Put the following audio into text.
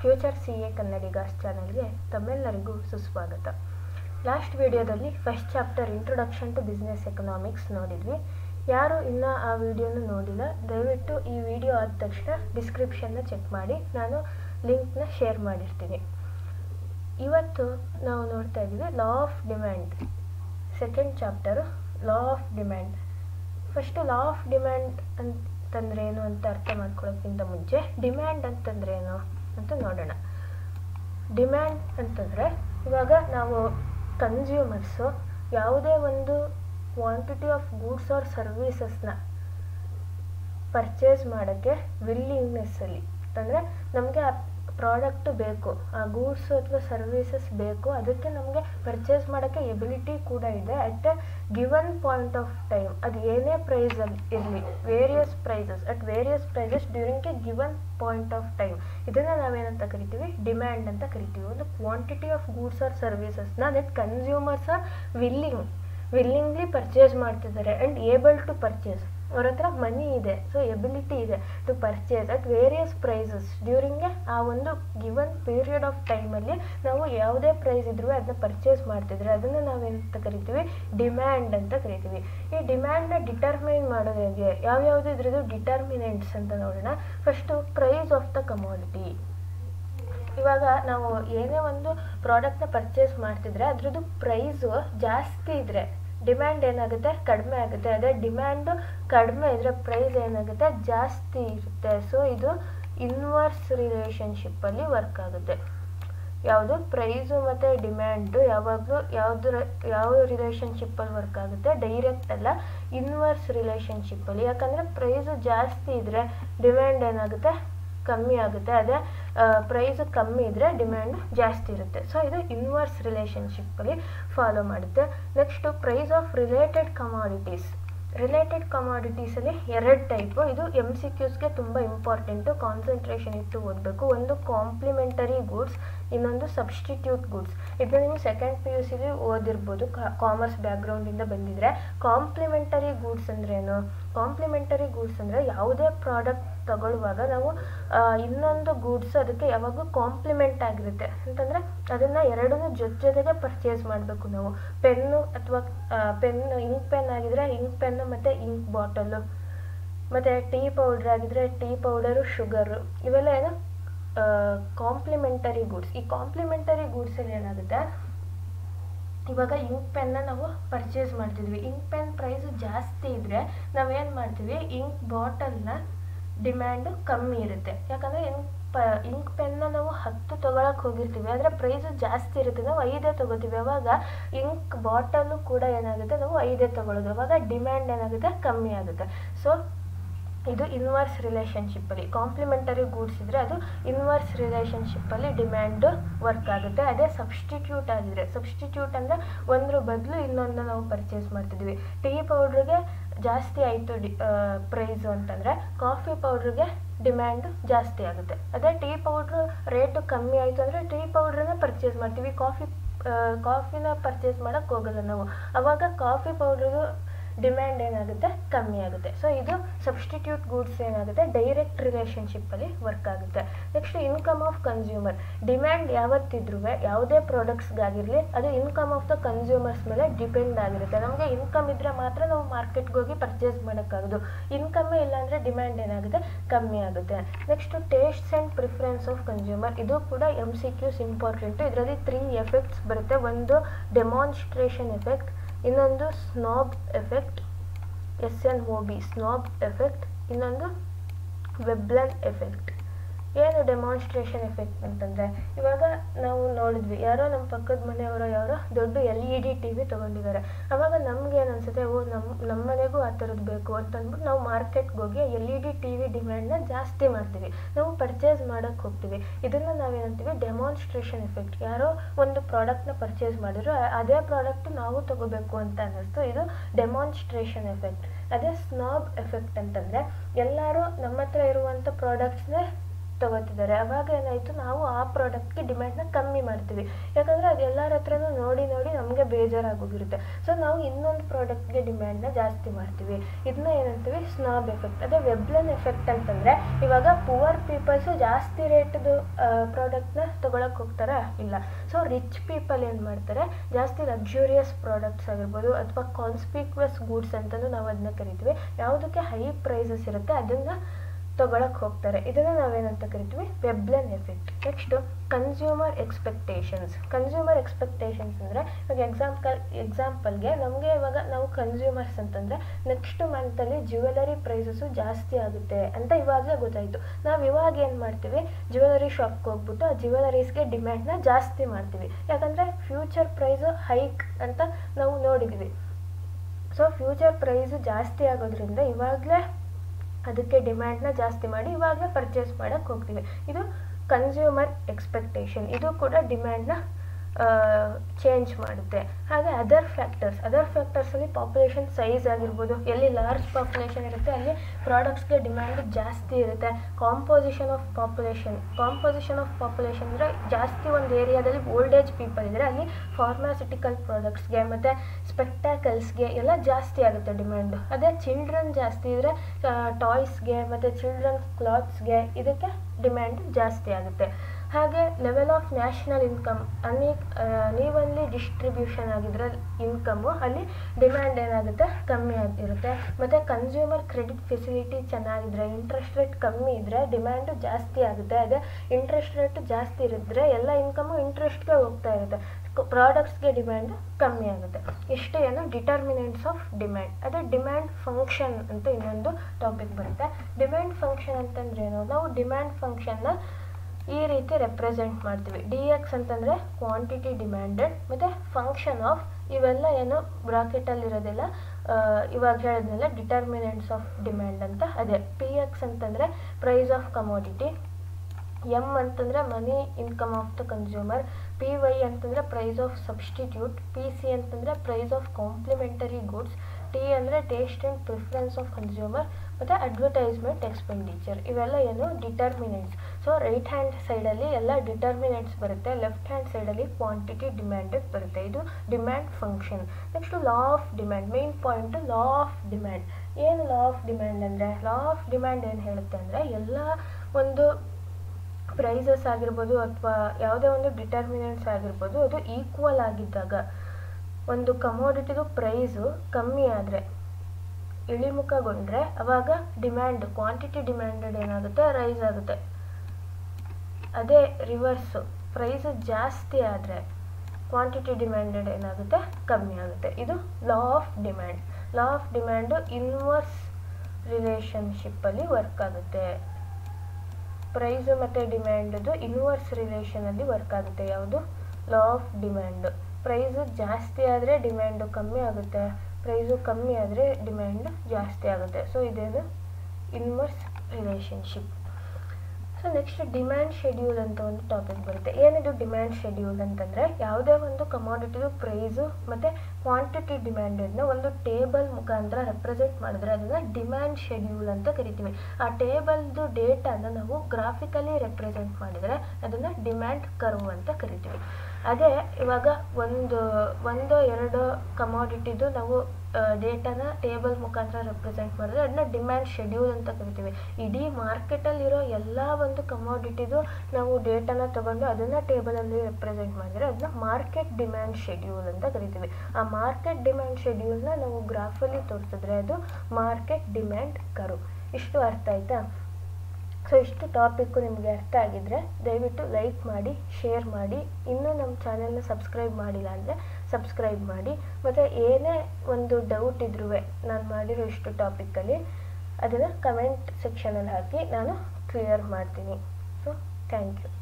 future C A Kannadigas ಚಾನಲ್ಗೆ ತಮ್ಮೆಲ್ಲರಿಗೂ ಸುಸ್ವಾಗತ ಲಾಸ್ಟ್ ವಿಡಿಯೋದಲ್ಲಿ first chapter introduction to business economics ನೋಡಿದ್ವಿ ಯಾರು ಇನ್ನೂ ಆ ವಿಡಿಯೋನ ನೋಡಿಲ್ಲ ದಯವಿಟ್ಟು ಈ ವಿಡಿಯೋ ಆದ ತಕ್ಷಣ ಡಿಸ್ಕ್ರಿಪ್ಷನ್ನ ಚೆಕ್ ಮಾಡಿ ನಾನು ಲಿಂಕ್ನ ಶೇರ್ ಮಾಡಿರ್ತೀನಿ ಇವತ್ತು ನಾವು ನೋಡ್ತಾ ಇದ್ದೀವಿ law of demand second chapter law of demand first law of demand ಅಂತಂದ್ರೆ ಏನು ಅಂತ ಅರ್ಥ ಮಾಡ್ಕೊಳ್ಳೋಕ್ಕಿಂತ ಮುಂಚೆ ಡಿಮ್ಯಾಂಡ್ ಅಂತಂದ್ರೆ ಏನು ಅಂತ ನೋಡೋಣ ಡಿಮ್ಯಾಂಡ್ ಅಂತಂದರೆ ಇವಾಗ ನಾವು ಕನ್ಸ್ಯೂಮರ್ಸು ಯಾವುದೇ ಒಂದು ಕ್ವಾಂಟಿಟಿ ಆಫ್ ಗೂಡ್ಸ್ ಆರ್ ಸರ್ವೀಸಸ್ನ ಪರ್ಚೇಸ್ ಮಾಡೋಕ್ಕೆ ವಿಲ್ಲಿಂಗ್ನೆಸ್ಸಲ್ಲಿ ಅಂದರೆ ನಮಗೆ ಆ ಪ್ರಾಡಕ್ಟ್ ಬೇಕು ಆ ಗೂಡ್ಸ್ ಅಥವಾ ಸರ್ವೀಸಸ್ ಬೇಕು ಅದಕ್ಕೆ ನಮಗೆ ಪರ್ಚೇಸ್ ಮಾಡೋಕ್ಕೆ ಎಬಿಲಿಟಿ ಕೂಡ ಇದೆ at a given point of time ಅದು ಏನೇ ಪ್ರೈಸಲ್ಲಿ ಇರಲಿ various prices at various prices during a given point of time ಇದನ್ನು ನಾವೇನಂತ ಕರಿತೀವಿ ಡಿಮ್ಯಾಂಡ್ ಅಂತ ಕರಿತೀವಿ ಒಂದು ಕ್ವಾಂಟಿಟಿ ಆಫ್ ಗೂಡ್ಸ್ ಆರ್ ಸರ್ವೀಸಸ್ನ that consumers are willing willingly purchase ಮಾಡ್ತಿದ್ದಾರೆ ಆ್ಯಂಡ್ ಏಬಲ್ ಟು ಪರ್ಚೇಸ್ ಅವ್ರ ಹತ್ರ ಮನಿ ಇದೆ ಸೊ ಎಬಿಲಿಟಿ ಇದೆ to purchase at various prices during ಆ ಒಂದು ಗಿವನ್ ಪೀರಿಯಡ್ ಆಫ್ ಟೈಮಲ್ಲಿ ನಾವು ಯಾವುದೇ ಪ್ರೈಸ್ ಇದ್ರೂ ಅದನ್ನ ಪರ್ಚೇಸ್ ಮಾಡ್ತಿದ್ರೆ ಅದನ್ನು ನಾವೇನಂತ ಕರಿತೀವಿ ಡಿಮ್ಯಾಂಡ್ ಅಂತ ಕರಿತೀವಿ ಈ ಡಿಮ್ಯಾಂಡ್ನ ಡಿಟರ್ಮೈನ್ ಮಾಡೋದು ಹೇಗೆ ಯಾವ್ಯಾವುದು ಇದ್ರದ್ದು ಡಿಟರ್ಮಿನೆಂಟ್ಸ್ ಅಂತ ನೋಡೋಣ first price of the commodity ಇವಾಗ ನಾವು ಏನೇ ಒಂದು ಪ್ರಾಡಕ್ಟ್ನ ಪರ್ಚೇಸ್ ಮಾಡ್ತಿದ್ರೆ ಅದ್ರದ್ದು ಪ್ರೈಸು ಜಾಸ್ತಿ ಇದ್ರೆ ಡಿಮ್ಯಾಂಡ್ ಏನಾಗುತ್ತೆ ಕಡಿಮೆ ಆಗುತ್ತೆ ಅದೇ ಡಿಮ್ಯಾಂಡು ಕಡಿಮೆ ಇದ್ರೆ ಪ್ರೈಸ್ ಏನಾಗುತ್ತೆ ಜಾಸ್ತಿ ಇರುತ್ತೆ ಸೊ ಇದು ಇನ್ವರ್ಸ್ ರಿಲೇಷನ್ಶಿಪ್ಪಲ್ಲಿ ವರ್ಕ್ ಆಗುತ್ತೆ ಯಾವುದು ಪ್ರೈಸು ಮತ್ತು ಡಿಮ್ಯಾಂಡು ಯಾವಾಗಲೂ ಯಾವುದ್ರ ಯಾವ ರಿಲೇಷನ್ಶಿಪ್ಪಲ್ಲಿ ವರ್ಕ್ ಆಗುತ್ತೆ ಡೈರೆಕ್ಟ್ ಅಲ್ಲ ಇನ್ವರ್ಸ್ ರಿಲೇಷನ್ಶಿಪ್ಪಲ್ಲಿ ಯಾಕಂದರೆ ಪ್ರೈಸು ಜಾಸ್ತಿ ಇದ್ದರೆ ಡಿಮ್ಯಾಂಡ್ ಏನಾಗುತ್ತೆ ಕಮ್ಮಿ ಆಗುತ್ತೆ ಅದೇ ಪ್ರೈಸು ಕಮ್ಮಿ ಇದ್ದರೆ ಡಿಮ್ಯಾಂಡ್ ಜಾಸ್ತಿ ಇರುತ್ತೆ ಸೊ ಇದು ಇನ್ವರ್ಸ್ ರಿಲೇಷನ್ಶಿಪ್ಪಲ್ಲಿ ಫಾಲೋ ಮಾಡುತ್ತೆ next price of related commodities related ಕಮಾಡಿಟೀಸಲ್ಲಿ ಎರಡು ಟೈಪು ಇದು ಎಮ್ ಸಿ ಕ್ಯೂಸ್ಗೆ ತುಂಬ ಇಂಪಾರ್ಟೆಂಟು ಕಾನ್ಸಂಟ್ರೇಷನ್ ಇಟ್ಟು ಓದಬೇಕು ಒಂದು ಕಾಂಪ್ಲಿಮೆಂಟರಿ ಗೂಡ್ಸ್ ಇನ್ನೊಂದು ಸಬ್ಸ್ಟಿಟ್ಯೂಟ್ ಗೂಡ್ಸ್ ಇದನ್ನ ನೀವು ಸೆಕೆಂಡ್ ಪಿ ಯು ಸಿಲಿ ಓದಿರ್ಬೋದು ಕಾಮರ್ಸ್ ಬ್ಯಾಕ್ಗ್ರೌಂಡಿಂದ ಬಂದಿದ್ರೆ ಕಾಂಪ್ಲಿಮೆಂಟರಿ ಗೂಡ್ಸ್ ಅಂದ್ರೆ ಏನು ಕಾಂಪ್ಲಿಮೆಂಟರಿ ಗೂಡ್ಸ್ ಅಂದರೆ ಯಾವುದೇ ಪ್ರಾಡಕ್ಟ್ ತಗೊಳ್ಳುವಾಗ ನಾವು ಇನ್ನೊಂದು ಗೂಡ್ಸ್ ಅದಕ್ಕೆ ಯಾವಾಗಲೂ ಕಾಂಪ್ಲಿಮೆಂಟ್ ಆಗಿರುತ್ತೆ ಅಂತಂದರೆ ಅದನ್ನು ಎರಡನ್ನೂ ಜೊತೆ ಜೊತೆಗೆ ಪರ್ಚೇಸ್ ಮಾಡಬೇಕು ನಾವು ಪೆನ್ನು ಅಥವಾ ಪೆನ್ ಇಂಕ್ ಪೆನ್ ಆಗಿದ್ರೆ ಇಂಕ್ ಪೆನ್ನು ಮತ್ತು ಇಂಕ್ ಬಾಟಲು ಮತ್ತು ಟೀ ಪೌಡ್ರ್ ಆಗಿದ್ರೆ ಟೀ ಪೌಡರು ಶುಗರು ಇವೆಲ್ಲ ಏನು ಕಾಂಪ್ಲಿಮೆಂಟರಿ ಗೂಡ್ಸ್ ಈ ಕಾಂಪ್ಲಿಮೆಂಟರಿ ಗೂಡ್ಸಲ್ಲಿ ಏನಾಗುತ್ತೆ ಇವಾಗ ಇಂಕ್ ಪೆನ್ನ ನಾವು ಪರ್ಚೇಸ್ ಮಾಡ್ತಿದ್ವಿ ಇಂಕ್ ಪೆನ್ ಪ್ರೈಸು ಜಾಸ್ತಿ ಇದ್ದರೆ ನಾವೇನು ಮಾಡ್ತೀವಿ ಇಂಕ್ ಬಾಟಲ್ನ ಡಿಮ್ಯಾಂಡು ಕಮ್ಮಿ ಇರುತ್ತೆ ಯಾಕಂದರೆ ಇಂಕ್ ಪ ಇಂಕ್ ಪೆನ್ನ ನಾವು ಹತ್ತು ತೊಗೊಳಕ್ಕೆ ಹೋಗಿರ್ತೀವಿ ಆದರೆ ಪ್ರೈಸು ಜಾಸ್ತಿ ಇರುತ್ತೆ ನಾವು ಐದೇ ತೊಗೋತೀವಿ ಅವಾಗ ಇಂಕ್ ಬಾಟಲು ಕೂಡ ಏನಾಗುತ್ತೆ ನಾವು ಐದೇ ತೊಗೊಳ್ಳೋದು ಅವಾಗ ಡಿಮ್ಯಾಂಡ್ ಏನಾಗುತ್ತೆ ಕಮ್ಮಿ ಆಗುತ್ತೆ ಸೊ ಇದು ಇನ್ವರ್ಸ್ ರಿಲೇಷನ್ಶಿಪ್ಪಲ್ಲಿ ಕಾಂಪ್ಲಿಮೆಂಟರಿ ಗೂಡ್ಸ್ ಇದ್ದರೆ ಅದು ಇನ್ವರ್ಸ್ ರಿಲೇಷನ್ಶಿಪ್ಪಲ್ಲಿ ಡಿಮ್ಯಾಂಡು ವರ್ಕ್ ಆಗುತ್ತೆ ಅದೇ ಸಬ್ಸ್ಟಿಟ್ಯೂಟ್ ಆಗಿದ್ರೆ ಸಬ್ಸ್ಟಿಟ್ಯೂಟ್ ಅಂದರೆ ಒಂದ್ರ ಬದಲು ಇನ್ನೊಂದು ನಾವು ಪರ್ಚೇಸ್ ಮಾಡ್ತಿದ್ವಿ ಟೀ ಪೌಡ್ರಿಗೆ ಜಾಸ್ತಿ ಆಯಿತು ಡಿ ಪ್ರೈಸು ಅಂತಂದರೆ ಕಾಫಿ ಪೌಡ್ರಿಗೆ ಡಿಮ್ಯಾಂಡ್ ಜಾಸ್ತಿ ಆಗುತ್ತೆ ಅದೇ ಟೀ ಪೌಡ್ರ್ ರೇಟು ಕಮ್ಮಿ ಆಯಿತು ಅಂದರೆ ಟೀ ಪೌಡ್ರನ್ನ ಪರ್ಚೇಸ್ ಮಾಡ್ತೀವಿ ಕಾಫಿ ಕಾಫಿನ ಪರ್ಚೇಸ್ ಮಾಡೋಕ್ಕೆ ಹೋಗಲ್ಲ ನಾವು ಅವಾಗ ಕಾಫಿ ಪೌಡ್ರಿಗೂ ಡಿಮ್ಯಾಂಡ್ ಏನಾಗುತ್ತೆ ಕಮ್ಮಿ ಆಗುತ್ತೆ ಸೊ ಇದು ಸಬ್ಸ್ಟಿಟ್ಯೂಟ್ ಗೂಡ್ಸ್ ಏನಾಗುತ್ತೆ ಡೈರೆಕ್ಟ್ ರಿಲೇಷನ್ಶಿಪ್ಪಲ್ಲಿ ವರ್ಕ್ ಆಗುತ್ತೆ next income of consumer demand ಯಾವತ್ತಿದ್ರೂ ಯಾವುದೇ ಪ್ರಾಡಕ್ಟ್ಸ್ಗಾಗಿರಲಿ ಅದು ಇನ್ಕಮ್ ಆಫ್ ದ ಕನ್ಸ್ಯೂಮರ್ಸ್ ಮೇಲೆ ಡಿಪೆಂಡ್ ಆಗಿರುತ್ತೆ ನಮಗೆ ಇನ್ಕಮ್ ಇದ್ದರೆ ಮಾತ್ರ ನಾವು ಮಾರ್ಕೆಟ್ಗೆ ಹೋಗಿ ಪರ್ಚೇಸ್ ಮಾಡೋಕ್ಕಾಗೋದು ಇನ್ಕಮ್ಮೇ ಇಲ್ಲಾಂದರೆ ಡಿಮ್ಯಾಂಡ್ ಏನಾಗುತ್ತೆ ಕಮ್ಮಿ ಆಗುತ್ತೆ next tastes and preference of consumer ಇದು ಕೂಡ ಎಮ್ ಸಿ ಕ್ಯೂಸ್ ಇಂಪಾರ್ಟೆಂಟು ಇದರಲ್ಲಿ ತ್ರೀ ಎಫೆಕ್ಟ್ಸ್ ಬರುತ್ತೆ ಒಂದು ಡೆಮಾನ್ಸ್ಟ್ರೇಷನ್ ಎಫೆಕ್ಟ್ ಇನ್ನೊಂದು snob effect S N O B snob effect ಇನ್ನೊಂದು ವೆಬ್ಲನ್ ಎಫೆಕ್ಟ್ ಏನು ಡೆಮಾನ್ಸ್ಟ್ರೇಷನ್ ಎಫೆಕ್ಟ್ ಅಂತಂದರೆ ಇವಾಗ ನಾವು ನೋಡಿದ್ವಿ ಯಾರೋ ನಮ್ಮ ಪಕ್ಕದ ಮನೆಯವರೋ ಯಾರೋ ದೊಡ್ಡ L E D T V ತೊಗೊಂಡಿದ್ದಾರೆ ಅವಾಗ ನಮ್ಗೆ ಏನು ಅನಿಸುತ್ತೆ ಓ ನಮ್ಮ ನಮ್ಮ ಮನೆಗೂ ಆ ಥರದ್ದು ಬೇಕು ಅಂತಂದ್ಬಿಟ್ಟು ನಾವು ಮಾರ್ಕೆಟ್ಗೆ ಹೋಗಿ L E D T V ಡಿಮ್ಯಾಂಡ್ನ ಜಾಸ್ತಿ ಮಾಡ್ತೀವಿ ನಾವು ಪರ್ಚೇಸ್ ಮಾಡೋಕ್ಕೆ ಹೋಗ್ತೀವಿ ಇದನ್ನು ನಾವೇನಂತೀವಿ ಡೆಮಾನ್ಸ್ಟ್ರೇಷನ್ ಎಫೆಕ್ಟ್ ಯಾರೋ ಒಂದು ಪ್ರಾಡಕ್ಟ್ನ ಪರ್ಚೇಸ್ ಮಾಡಿದ್ರು ಅದೇ ಪ್ರಾಡಕ್ಟ್ ನಾವು ತಗೋಬೇಕು ಅಂತ ಅನ್ನಿಸ್ತು ಇದು ಡೆಮಾನ್ಸ್ಟ್ರೇಷನ್ ಎಫೆಕ್ಟ್ ಅದೇ ಸ್ನಾಬ್ ಎಫೆಕ್ಟ್ ಅಂತಂದರೆ ಎಲ್ಲರೂ ನಮ್ಮ ಹತ್ರ ಇರುವಂಥ ಪ್ರಾಡಕ್ಟ್ಸ್ನೇ ತಗೋತಿದ್ದಾರೆ ಅವಾಗ ಏನಾಯಿತು ನಾವು ಆ ಪ್ರಾಡಕ್ಟ್ಗೆ ಡಿಮ್ಯಾಂಡ್ನ ಕಮ್ಮಿ ಮಾಡ್ತೀವಿ ಯಾಕಂದರೆ ಅದು ಎಲ್ಲರ ಹತ್ರನೂ ನೋಡಿ ನೋಡಿ ನಮಗೆ ಬೇಜಾರಾಗೋಗಿರುತ್ತೆ ಸೊ ನಾವು ಇನ್ನೊಂದು ಪ್ರಾಡಕ್ಟ್ಗೆ ಡಿಮ್ಯಾಂಡ್ನ ಜಾಸ್ತಿ ಮಾಡ್ತೀವಿ ಇದನ್ನ ಏನಂತೀವಿ ಸ್ನಾಬ್ ಎಫೆಕ್ಟ್ ಅದೇ ವೆಬ್ಲನ್ ಎಫೆಕ್ಟ್ ಅಂತಂದರೆ ಇವಾಗ ಪುವರ್ ಪೀಪಲ್ಸು ಜಾಸ್ತಿ ರೇಟ್ದು ಪ್ರಾಡಕ್ಟ್ನ ತೊಗೊಳಕ್ಕೆ ಹೋಗ್ತಾರಾ ಇಲ್ಲ ಸೊ ರಿಚ್ ಪೀಪಲ್ ಏನು ಮಾಡ್ತಾರೆ ಜಾಸ್ತಿ ಲಕ್ಸುರಿಯಸ್ ಪ್ರಾಡಕ್ಟ್ಸ್ ಆಗಿರ್ಬೋದು ಅಥವಾ ಕಾನ್ಸ್ಪಿಕ್ವಸ್ ಗೂಡ್ಸ್ ಅಂತಲೂ ನಾವು ಅದನ್ನ ಕರಿತೀವಿ ಯಾವುದಕ್ಕೆ ಹೈ ಪ್ರೈಸಸ್ ಇರುತ್ತೆ ಅದನ್ನು ತೊಗೊಳಕ್ಕೆ ಹೋಗ್ತಾರೆ ಇದನ್ನು ನಾವೇನಂತ ಕರಿತೀವಿ Veblen effect next consumer expectations consumer expectations ಅಂದರೆ ಇವಾಗ ಎಕ್ಸಾಂಪಲ್ ಎಕ್ಸಾಂಪಲ್ಗೆ ನಮಗೆ ಇವಾಗ ನಾವು ಕನ್ಸ್ಯೂಮರ್ಸ್ ಅಂತಂದರೆ ನೆಕ್ಸ್ಟ್ ಮಂತಲ್ಲಿ ಜ್ಯುವೆಲರಿ ಪ್ರೈಸಸ್ಸು ಜಾಸ್ತಿ ಆಗುತ್ತೆ ಅಂತ ಇವಾಗಲೇ ಗೊತ್ತಾಯಿತು ನಾವು ಇವಾಗ ಏನು ಮಾಡ್ತೀವಿ ಜ್ಯುವೆಲರಿ ಶಾಪ್ಗೆ ಹೋಗ್ಬಿಟ್ಟು ಆ ಜ್ಯುವೆಲರೀಸ್ಗೆ ಡಿಮ್ಯಾಂಡ್ನ ಜಾಸ್ತಿ ಮಾಡ್ತೀವಿ ಯಾಕಂದರೆ ಫ್ಯೂಚರ್ ಪ್ರೈಸು ಹೈಕ್ ಅಂತ ನಾವು ನೋಡಿದ್ವಿ ಸೊ ಫ್ಯೂಚರ್ ಪ್ರೈಸು ಜಾಸ್ತಿ ಆಗೋದ್ರಿಂದ ಇವಾಗಲೇ ಅದಕ್ಕೆ ಡಿಮ್ಯಾಂಡ್ನ ಜಾಸ್ತಿ ಮಾಡಿ ಇವಾಗಲೇ ಪರ್ಚೇಸ್ ಮಾಡೋಕ್ಕೆ ಹೋಗ್ತೀವಿ ಇದು ಕನ್ಸ್ಯೂಮರ್ ಎಕ್ಸ್ಪೆಕ್ಟೇಷನ್ ಇದು ಕೂಡ ಡಿಮ್ಯಾಂಡ್ನ ಚೇಂಜ್ ಮಾಡುತ್ತೆ ಹಾಗೆ ಅದರ್ ಫ್ಯಾಕ್ಟರ್ಸ್ ಅದರ್ ಫ್ಯಾಕ್ಟರ್ಸಲ್ಲಿ ಪಾಪ್ಯುಲೇಷನ್ ಸೈಜ್ ಆಗಿರ್ಬೋದು ಎಲ್ಲಿ ಲಾರ್ಜ್ ಪಾಪ್ಯುಲೇಷನ್ ಇರುತ್ತೆ ಅಲ್ಲಿ ಪ್ರಾಡಕ್ಟ್ಸ್ಗೆ ಡಿಮ್ಯಾಂಡ್ ಜಾಸ್ತಿ ಇರುತ್ತೆ composition of population composition of population ಅಂದರೆ ಜಾಸ್ತಿ ಒಂದು ಏರಿಯಾದಲ್ಲಿ ಓಲ್ಡ್ ಏಜ್ ಪೀಪಲ್ ಇದ್ದರೆ ಅಲ್ಲಿ ಫಾರ್ಮಾಸಿಟಿಕಲ್ ಪ್ರಾಡಕ್ಟ್ಸ್ಗೆ ಮತ್ತು ಸ್ಪೆಕ್ಟಾಕಲ್ಸ್ಗೆ ಎಲ್ಲ ಜಾಸ್ತಿ ಆಗುತ್ತೆ ಡಿಮ್ಯಾಂಡು ಅದೇ ಚಿಲ್ಡ್ರನ್ ಜಾಸ್ತಿ ಇದ್ದರೆ ಟಾಯ್ಸ್ಗೆ ಮತ್ತು ಚಿಲ್ಡ್ರನ್ ಕ್ಲಾತ್ಸ್ಗೆ ಇದಕ್ಕೆ ಡಿಮ್ಯಾಂಡ್ ಜಾಸ್ತಿ ಆಗುತ್ತೆ ಹಾಗೆ ಲೆವೆಲ್ ಆಫ್ ನ್ಯಾಷನಲ್ ಇನ್ಕಮ್ ಅನ್ನಿ ನೀವಲ್ಲಿ ಡಿಸ್ಟ್ರಿಬ್ಯೂಷನ್ ಆಗಿದ್ರೆ ಇನ್ಕಮ್ಮು ಅಲ್ಲಿ ಡಿಮ್ಯಾಂಡ್ ಏನಾಗುತ್ತೆ ಕಮ್ಮಿ ಆಗಿರುತ್ತೆ ಮತ್ತು ಕನ್ಸ್ಯೂಮರ್ ಕ್ರೆಡಿಟ್ ಫೆಸಿಲಿಟಿ ಚೆನ್ನಾಗಿದ್ರೆ ಇಂಟ್ರೆಸ್ಟ್ ರೇಟ್ ಕಮ್ಮಿ ಇದ್ದರೆ ಡಿಮ್ಯಾಂಡು ಜಾಸ್ತಿ ಆಗುತ್ತೆ ಅದೇ ಇಂಟ್ರೆಸ್ಟ್ ರೇಟ್ ಜಾಸ್ತಿ ಇರಿದ್ರೆ ಎಲ್ಲ ಇನ್ಕಮ್ಮು ಇಂಟ್ರೆಸ್ಟ್ಗೆ ಹೋಗ್ತಾ ಇರುತ್ತೆ ಪ್ರಾಡಕ್ಟ್ಸ್ಗೆ ಡಿಮ್ಯಾಂಡ್ ಕಮ್ಮಿ ಆಗುತ್ತೆ ಇಷ್ಟು ಏನು ಡಿಟರ್ಮಿನೆಂಟ್ಸ್ ಆಫ್ ಡಿಮ್ಯಾಂಡ್ ಅದೇ ಡಿಮ್ಯಾಂಡ್ ಫಂಕ್ಷನ್ ಅಂತ ಇನ್ನೊಂದು ಟಾಪಿಕ್ ಬರುತ್ತೆ ಡಿಮ್ಯಾಂಡ್ ಫಂಕ್ಷನ್ ಅಂತಂದ್ರೆ ಏನು ನಾವು ಡಿಮ್ಯಾಂಡ್ ಫಂಕ್ಷನ್ನ ಈ ರೀತಿ ರೆಪ್ರೆಸೆಂಟ್ ಮಾಡ್ತೀವಿ ಡಿ ಎಕ್ಸ್ ಅಂತಂದರೆ ಕ್ವಾಂಟಿಟಿ ಡಿಮ್ಯಾಂಡೆಡ್ ಮತ್ತು ಫಂಕ್ಷನ್ ಆಫ್ ಇವೆಲ್ಲ ಏನು ಬ್ರಾಕೆಟಲ್ಲಿರೋದೆಲ್ಲ ಇವಾಗ ಹೇಳಿದ್ಮೇಲೆ ಡಿಟರ್ಮಿನೆಂಟ್ಸ್ ಆಫ್ ಡಿಮ್ಯಾಂಡ್ ಅಂತ ಅದೇ ಪಿ ಎಕ್ಸ್ ಅಂತಂದರೆ ಪ್ರೈಸ್ ಆಫ್ ಕಮೋಡಿಟಿ ಎಮ್ ಅಂತಂದರೆ money income of the consumer P Y ಅಂತಂದರೆ price of substitute P C ಅಂತಂದರೆ price of complementary goods T ಅಂದರೆ taste and preference of consumer ಮತ್ತು advertisement expenditure ಇವೆಲ್ಲ ಏನು ಡಿಟರ್ಮಿನೆಂಟ್ಸ್ ಸೊ ರೈಟ್ ಹ್ಯಾಂಡ್ ಸೈಡಲ್ಲಿ ಎಲ್ಲ determinants ಬರುತ್ತೆ ಲೆಫ್ಟ್ ಹ್ಯಾಂಡ್ ಸೈಡಲ್ಲಿ ಕ್ವಾಂಟಿಟಿ ಡಿಮ್ಯಾಂಡೆಡ್ ಬರುತ್ತೆ ಇದು demand function next law of demand main point law of demand ಏನು ಲಾ ಆಫ್ ಡಿಮ್ಯಾಂಡ್ ಅಂದರೆ ಲಾ ಆಫ್ ಡಿಮ್ಯಾಂಡ್ ಏನು ಹೇಳುತ್ತೆ ಅಂದರೆ ಎಲ್ಲ ಒಂದು ಪ್ರೈಸಸ್ ಆಗಿರ್ಬೋದು ಅಥವಾ ಯಾವುದೇ ಒಂದು ಡಿಟರ್ಮಿನೆಂಟ್ಸ್ ಆಗಿರ್ಬೋದು ಅದು ಈಕ್ವಲ್ ಆಗಿದ್ದಾಗ ಒಂದು ಕಮೋಡಿಟಿದು ಪ್ರೈಸು ಕಮ್ಮಿ ಆದರೆ ಇಳಿಮುಖಗೊಂಡ್ರೆ ಅವಾಗ ಡಿಮ್ಯಾಂಡ್ ಕ್ವಾಂಟಿಟಿ ಡಿಮ್ಯಾಂಡೆಡ್ ಏನಾಗುತ್ತೆ ರೈಸ್ ಆಗುತ್ತೆ ಅದೇ ರಿವರ್ಸು ಪ್ರೈಸು ಜಾಸ್ತಿ ಆದರೆ ಕ್ವಾಂಟಿಟಿ ಡಿಮ್ಯಾಂಡೆಡ್ ಏನಾಗುತ್ತೆ ಕಮ್ಮಿ ಆಗುತ್ತೆ ಇದು law of demand law of demand inverse ರಿಲೇಷನ್ಶಿಪ್ಪಲ್ಲಿ ವರ್ಕ್ ಆಗುತ್ತೆ ಪ್ರೈಸು ಮತ್ತು ಡಿಮ್ಯಾಂಡದು ಇನ್ವರ್ಸ್ ರಿಲೇಷನಲ್ಲಿ ವರ್ಕ್ ಆಗುತ್ತೆ ಯಾವುದು ಲಾ ಆಫ್ ಡಿಮ್ಯಾಂಡು ಪ್ರೈಸು ಜಾಸ್ತಿ ಆದರೆ ಡಿಮ್ಯಾಂಡು ಕಮ್ಮಿ ಆಗುತ್ತೆ ಪ್ರೈಸು ಕಮ್ಮಿ ಆದರೆ ಡಿಮ್ಯಾಂಡ್ ಜಾಸ್ತಿ ಆಗುತ್ತೆ ಸೊ ಇದೇನು inverse relationship so next demand schedule ಅಂತ ಒಂದು ಟಾಪಿಕ್ ಬರುತ್ತೆ ಏನಿದು ಡಿಮ್ಯಾಂಡ್ ಶೆಡ್ಯೂಲ್ ಅಂತಂದರೆ ಯಾವುದೇ ಒಂದು ಕಮಾಡಿಟಿದು ಪ್ರೈಸು ಮತ್ತು ಕ್ವಾಂಟಿಟಿ ಡಿಮ್ಯಾಂಡನ್ನು ಒಂದು ಟೇಬಲ್ ಮುಖಾಂತರ ರೆಪ್ರೆಸೆಂಟ್ ಮಾಡಿದ್ರೆ ಅದನ್ನು ಡಿಮ್ಯಾಂಡ್ ಶೆಡ್ಯೂಲ್ ಅಂತ ಕರಿತೀವಿ ಆ ಟೇಬಲ್ದು ಡೇಟಾನ ನಾವು ಗ್ರಾಫಿಕಲಿ ರೆಪ್ರೆಸೆಂಟ್ ಮಾಡಿದರೆ ಅದನ್ನು ಡಿಮ್ಯಾಂಡ್ ಕರ್ವ್ ಅಂತ ಕರಿತೀವಿ ಅದೇ ಇವಾಗ ಒಂದು ಒಂದು ಎರಡು ಕಮಾಡಿಟಿದು ನಾವು ಡೇಟಾನ ಟೇಬಲ್ ಮುಖಾಂತರ ರೆಪ್ರೆಸೆಂಟ್ ಮಾಡಿದ್ರೆ ಅದನ್ನ ಡಿಮ್ಯಾಂಡ್ ಶೆಡ್ಯೂಲ್ ಅಂತ ಕರಿತೀವಿ ಇಡೀ ಮಾರ್ಕೆಟಲ್ಲಿರೋ ಎಲ್ಲ ಒಂದು ಕಮಾಡಿಟಿದು ನಾವು ಡೇಟಾನ ತಗೊಂಡು ಅದನ್ನು ಟೇಬಲಲ್ಲಿ ರೆಪ್ರೆಸೆಂಟ್ ಮಾಡಿದ್ರೆ ಅದನ್ನ ಮಾರ್ಕೆಟ್ ಡಿಮ್ಯಾಂಡ್ ಶೆಡ್ಯೂಲ್ ಅಂತ ಕರಿತೀವಿ ಆ ಮಾರ್ಕೆಟ್ ಡಿಮ್ಯಾಂಡ್ ಶೆಡ್ಯೂಲ್ನ ನಾವು ಗ್ರಾಫಲ್ಲಿ ತೋರಿಸಿದ್ರೆ ಅದು ಮಾರ್ಕೆಟ್ ಡಿಮ್ಯಾಂಡ್ ಕರು ಇಷ್ಟು ಅರ್ಥ ಆಯ್ತಾ ಸೊ ಇಷ್ಟು ಟಾಪಿಕ್ಕು ನಿಮಗೆ ಅರ್ಥ ಆಗಿದ್ರೆ ದಯವಿಟ್ಟು ಲೈಕ್ ಮಾಡಿ ಶೇರ್ ಮಾಡಿ ಇನ್ನೂ ನಮ್ಮ ಚಾನೆಲ್ನ ಸಬ್ಸ್ಕ್ರೈಬ್ ಮಾಡಿಲ್ಲ ಅಂದರೆ ಸಬ್ಸ್ಕ್ರೈಬ್ ಮಾಡಿ ಮತ್ತು ಏನೇ ಒಂದು ಡೌಟ್ ಇದ್ರೂ ನಾನು ಮಾಡಿರೋ ಇಷ್ಟು ಟಾಪಿಕ್ಕಲ್ಲಿ ಅದನ್ನು ಕಮೆಂಟ್ ಸೆಕ್ಷನಲ್ಲಿ ಹಾಕಿ ನಾನು ಕ್ಲಿಯರ್ ಮಾಡ್ತೀನಿ ಸೊ ಥ್ಯಾಂಕ್ ಯು